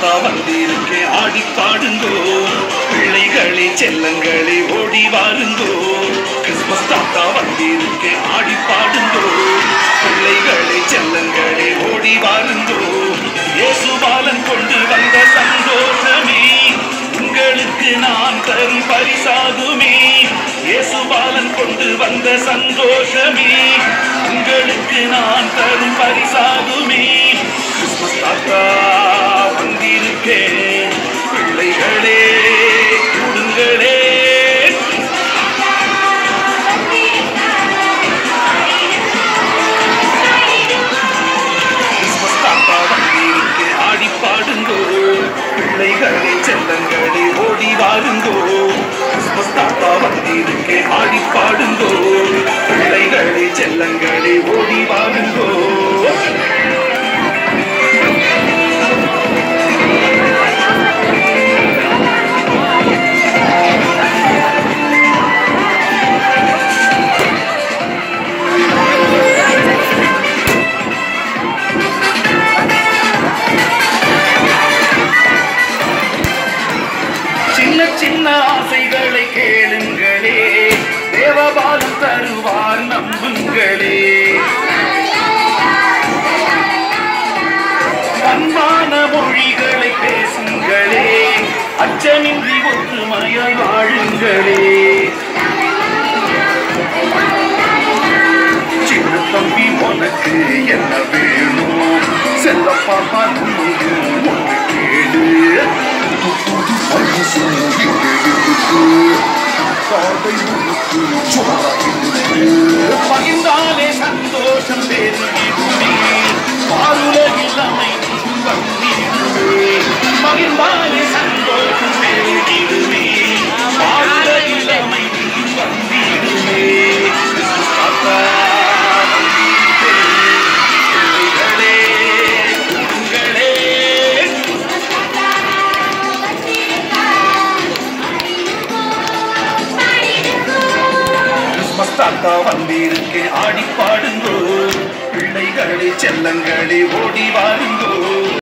தாத்தா வந்திருக்கேன் ஆடி பாடுங்கோ பிள்ளைகளே செல்லங்களே ஓடி வாருங்கோ கிறிஸ்மஸ் தாத்தா வந்திருக்கேன் ஆடி பாடுங்கோ பிள்ளைகளே செல்லங்களே ஓடி வாருங்கோ இயேசுபாலன் கொண்டு வந்த சந்தோஷமே உங்களுக்கு நான் தரும் பரிசாகுமே இயேசுபாலன் கொண்டு வந்த சந்தோஷமே உங்களுக்கு நான் தரும் பரிசாகுமே கிறிஸ்மஸ் தாத்தா வந்திருக்கேன் பிள்ளைகளே கொடுங்களே கிறிஸ்மஸ் தாத்தா வந்திருக்கேன் ஆடி பாடுங்கோ பிள்ளைகளே செல்லங்களே ஓடி வாருங்கோ கிறிஸ்மஸ் தாத்தா வந்திருக்கேன் ஆடி பாடுங்கோ பிள்ளைகளே செல்லங்களே ஓடி வாருங்கோ சின்ன சின்ன ஆசைகளை கேளுங்களே தேவபாலம் தருவார் நம்புங்களே அன்பான மொழிகளை பேசுங்களே அச்சமின்றி ஒற்றுமையாய் வாழுங்களே சின்ன தம்பி உனக்கு என்ன வேணும் செல்ல பாப்பா உனக்கு ஒன்று கேளு புது பரிசு இங்கே இருக்கு தாதை உனக்கு சோறா இருக்கு பகிர்ந்தாலே சந்தோஷம் பெருகிடுமே பாருலகில் அமைதி வந்திடுமே பகிர்ந்தாலே சந்தோஷம் பெருகிடுமே பாருலகில் அமைதி வந்திடுமே கிறிஸ்துமஸ் தாத்தா வந்திருக்கிறேன். பிள்ளைகளே, உங்களே கிறிஸ்மஸ் தாத்தா வந்திருக்கேன் ஆடி பாடுங்கோ பிள்ளைகளே செல்லங்களே ஓடி வாருங்கோ